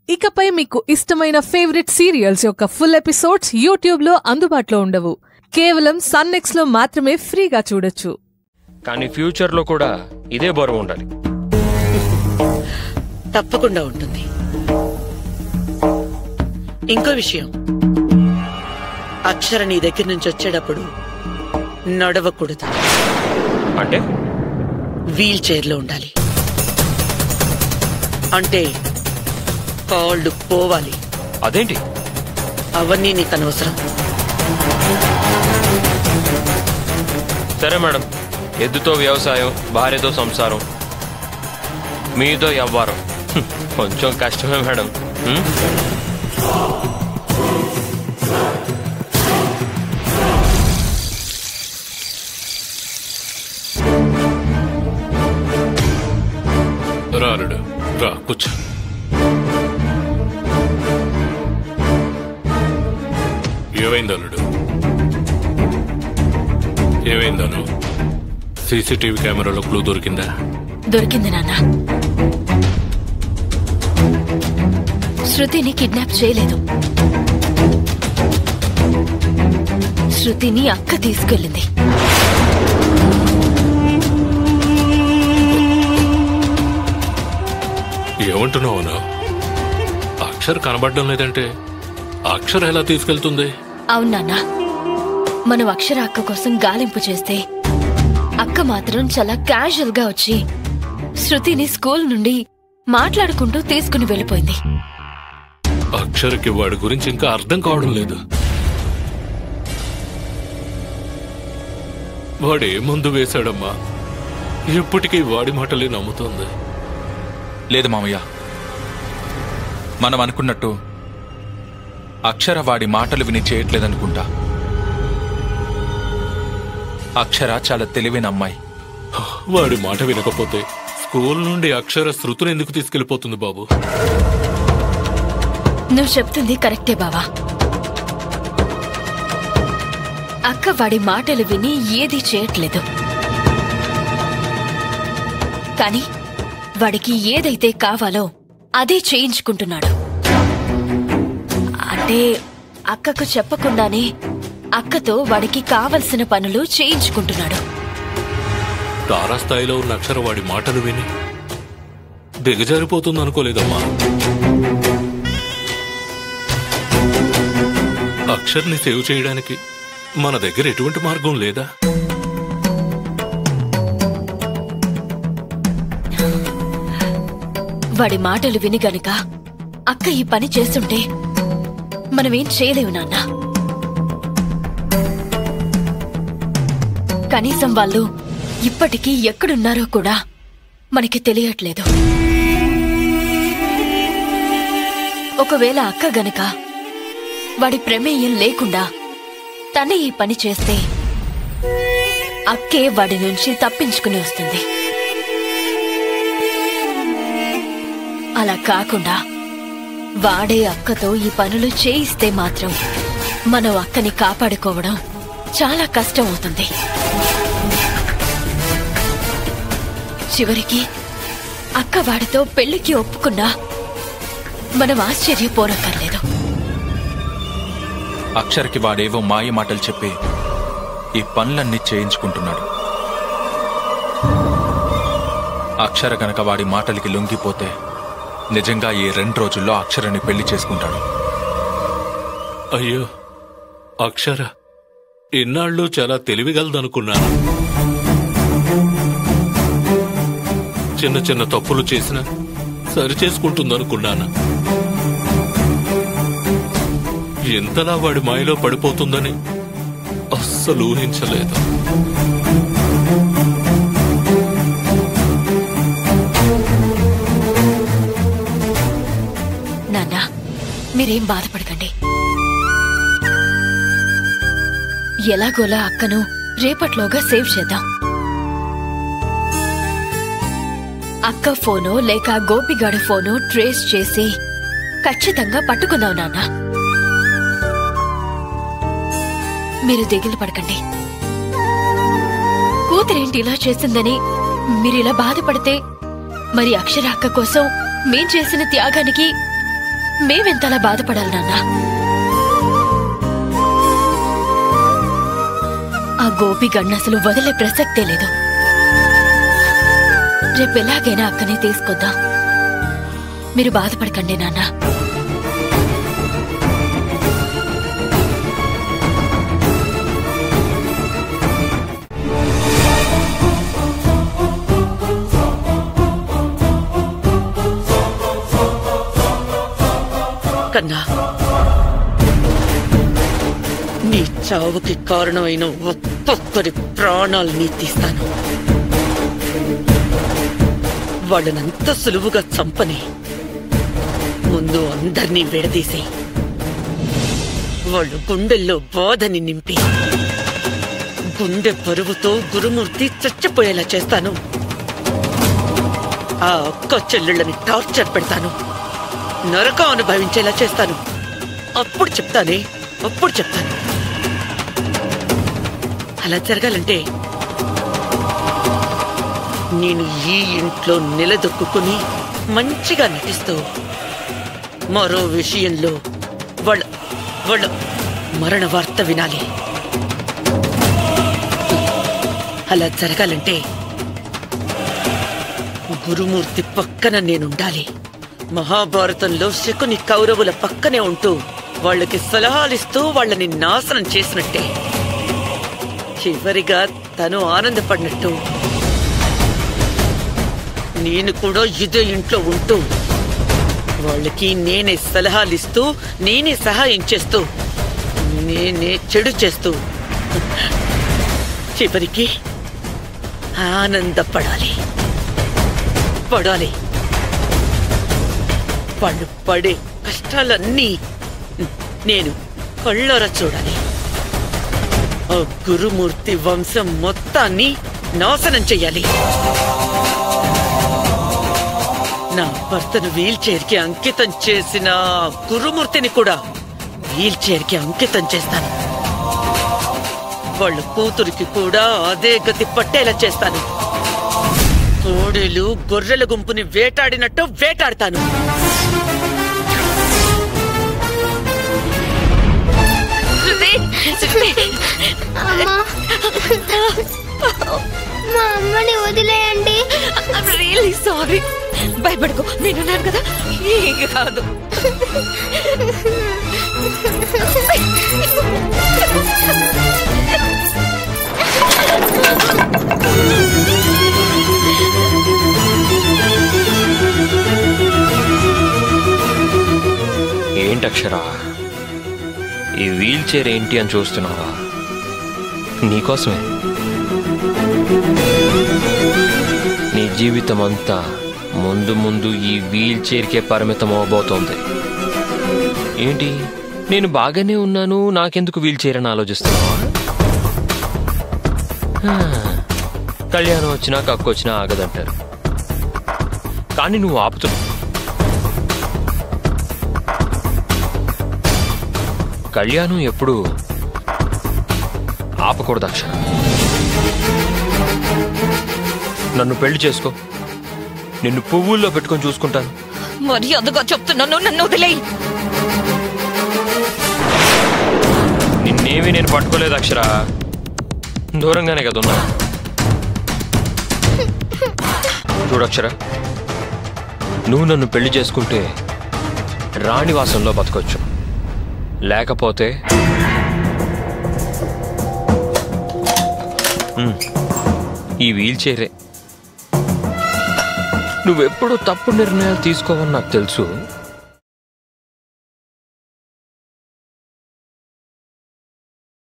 ఇకపై మీకు ఇష్టమైన ఫేవరెట్ సీరియల్స్ యొక్క ఫుల్ ఎపిసోడ్స్ యూట్యూబ్ లో అందుబాటులో ఉండవు కేవలం సన్నెక్స్ లో మాత్రమే ఫ్రీగా చూడొచ్చు కానీ ఫ్యూచర్లో కూడా ఇదే బరువు ఉండాలి తప్పకుండా ఉంటుంది ఇంకో విషయం అక్షర నీ దగ్గర నుంచి వచ్చేటప్పుడు నడవకూడదు అంటే వీల్ చైర్లో ఉండాలి అంటే కాళ్ళు పోవాలి అదేంటి అవన్నీ నీకు అనవసరం సరే మేడం ఎద్దుతో వ్యవసాయం భార్యతో సంసారం మీతో వ్యవహారం హ్మ్, కొంచెం కష్టమే మేడం హ్మ్? రా అల్లుడు రా కూర్చో ఏమైంది అల్లుడు ఏమైందను సీసీటీవీ కెమెరాలో క్లూ దొరికిందా దొరికింది నాన్న శృతిని కిడ్నాప్ చేయలేదు శృతిని అక్క తీసుకెళ్ళింది ఏమంటున్నావు అను? అక్షర్ కనబడడం లేదంటే అక్షర్ ఎలా తీసుకెళ్తుంది అవును నాన్న మనం అక్షర అక్క కోసం గాలింపు చేస్తే అక్క మాత్రం చాలా క్యాజువల్ గా వచ్చి శృతిని స్కూల్ నుండి మాట్లాడుకుంటూ తీసుకుని వెళ్ళిపోయింది అక్షర్కి వాడి గురించి ఇంకా అర్థం కావడం లేదు వాడు ఏ మందు వేశాడమ్మా ఇప్పటికీ వాడి మాటలే నమ్ముతోంది లేదు మామయ్య మనం అనుకున్నట్టు అక్షర వాడి మాటలు విని చేయట్లేదనుకుంటా అక్షర చాలా తెలివైన అమ్మాయి వాడి మాట వినకపోతే స్కూల్ నుండి అక్షర శృతులు ఎందుకు తీసుకెళ్లిపోతుంది బాబు నువ్వు చెప్తుంది కరెక్టే బావా అక్క వాడి మాటలు విని ఏదీ చేయట్లేదు కాని వాడికి ఏదైతే కావాలో అదే చేయించుకుంటున్నాడు అంటే అక్కకు చెప్పకుండానే అక్కతో వాడికి కావలసిన పనులు చేయించుకుంటున్నాడు తారాస్థాయిలో ఉన్న అక్షర వాడి మాటలు విని దిగజారిపోతుంది అనుకోలేదమ్మా అక్షర్ని సేవ్ చేయడానికి మన దగ్గర ఎటువంటి మార్గం లేదా వాడి మాటలు విని గనుక అక్క ఈ పని చేస్తుంటే మనమేం చేయలేము నాన్న కనీసం వాళ్ళు ఇప్పటికీ ఎక్కడున్నారో కూడా మనకి తెలియట్లేదు ఒకవేళ అక్క గనక వాడి ప్రమేయం లేకుండా తనే ఈ పని చేస్తే అక్కే వాడి నుంచి తప్పించుకుని వస్తుంది అలా కాకుండా వాడే అక్కతో ఈ పనులు చేయిస్తే మాత్రం మనం అక్కని కాపాడుకోవడం చాలా కష్టం అవుతుంది చివరికి అక్క వాడితో పెళ్లికి ఒప్పుకున్నా మనం ఆశ్చర్యపోనక్కర్లేదు అక్షరకి వాడేవో మాయ మాటలు చెప్పి ఈ పనులన్నీ చేయించుకుంటున్నాడు అక్షర గనక వాడి మాటలకి లొంగిపోతే నిజంగా ఈ రెండు రోజుల్లో అక్షరని పెళ్లి చేసుకుంటాడు అయ్యో అక్షర ఇన్నాళ్ళు చాలా తెలివిగలదనుకున్నాను చిన్న చిన్న తప్పులు చేసిన సరి చేసుకుంటుందనుకున్నాను ఎంతలా వాడి మాయలో పడిపోతుందని అస్సలు ఊహించలేదు నాన్న మీరేం బాధపడకండి ఎలాగోలా అక్కను రేపట్లోగా సేవ్ చేద్దాం అక్క ఫోనో లేక గోపిగాడ ఫోనో ట్రేస్ చేసి ఖచ్చితంగా పట్టుకుందాం నాన్న మీరు దిగులు పడకండి కూతురేంటి ఇలా చేసిందని మీరిలా బాధపడితే మరి అక్షర అక్క కోసం మేం చేసిన త్యాగానికి మేమెంతలా బాధపడాలి నాన్న ఆ గోపి గಣ್ణ అసలు వదిలే ప్రసక్తే లేదు రేపు ఎలాగైనా అక్కనే తీసుకొద్దాం మీరు బాధపడకండి నాన్న కన్నా నీ చావుకి కారణమైన ఒక్కొక్కరి ప్రాణాల్ని తీస్తాను వాళ్ళనంత సులువుగా చంపని ముందు అందర్నీ విడదీసి వాళ్ళు గుండెల్లో బాధని నింపి గుండె పరువుతో గురుమూర్తి చచ్చిపోయేలా చేస్తాను ఆ అక్క చెల్లెళ్ళని టార్చర్ పెడతాను నరకం అనుభవించేలా చేస్తాను అప్పుడు చెప్తానే అప్పుడు చెప్తాను అలా జరగాలంటే నేను ఈ ఇంట్లో నిలదొక్కుని మంచిగా నటిస్తూ మరో విషయంలో వాళ్ళ వాళ్ళ మరణ వార్త వినాలి అలా జరగాలంటే గురుమూర్తి పక్కన నేనుండాలి మహాభారతంలో శకుని కౌరవుల పక్కనే ఉంటూ వాళ్ళకి సలహాలిస్తూ వాళ్ళని నాశనం చేసినట్టే చివరిగా తను ఆనందపడినట్టు నేను కూడా ఇదే ఇంట్లో ఉంటూ వాళ్ళకి నేనే సలహాలిస్తూ నేనే సహాయం చేస్తూ నేనే చెడు చేస్తూ చివరికి ఆనందపడాలి పడాలి వాళ్ళు పడే కష్టాలన్నీ నేను కళ్ళార చూడాలి ఆ గురుమూర్తి వంశం మొత్తాన్ని నాశనం చెయ్యాలి నా భర్తను వీల్ చైర్ కి అంకితం చేసిన ఆ గురుమూర్తిని కూడా వీల్ చైర్ కి అంకితం చేస్తాను వాళ్ళ కూతురికి కూడా అదే గతి పట్టేలా చేస్తాను కోడెలు గొర్రెల గుంపుని వేటాడినట్టు వేటాడతాను శృతి, శృతి, మా అమ్మని వదిలేయండి రియల్లీ సారీ భయపడుకో నేనున్నాను కదా ఏం కాదు ఏంటి అక్షరా ఈ వీల్ చైర్ ఏంటి అని చూస్తున్నావా నీకోసమే నీ జీవితం అంతా ముందు ముందు ఈ వీల్ చైర్కే పరిమితం అవబోతోంది ఏంటి నేను బాగానే ఉన్నాను నాకెందుకు వీల్ చైర్ అని ఆలోచిస్తున్నావా హా, కళ్యాణం వచ్చినా కక్కు వచ్చినా ఆగదంటారు కానీ నువ్వు ఆపుతున్నావు కళ్యాణం ఎప్పుడు ఆపకూడదు అక్షర నన్ను పెళ్లి చేసుకో నిన్ను పువ్వుల్లో పెట్టుకొని చూసుకుంటాను మరి అందుగా చెప్తున్నాను నన్ను వదిలేయి నిన్నేమీ నేను పట్టుకోలేదు అక్షర దూరంగానే కదా ఉన్నా చూడక్షర నువ్వు నన్ను పెళ్లి చేసుకుంటే రాణివాసంలో బతకొచ్చు లేకపోతే ఉమ్, ఈ వీల్ చైరే నువ్వెప్పుడు తప్పుడు నిర్ణయాలు తీసుకోవని నాకు తెలుసు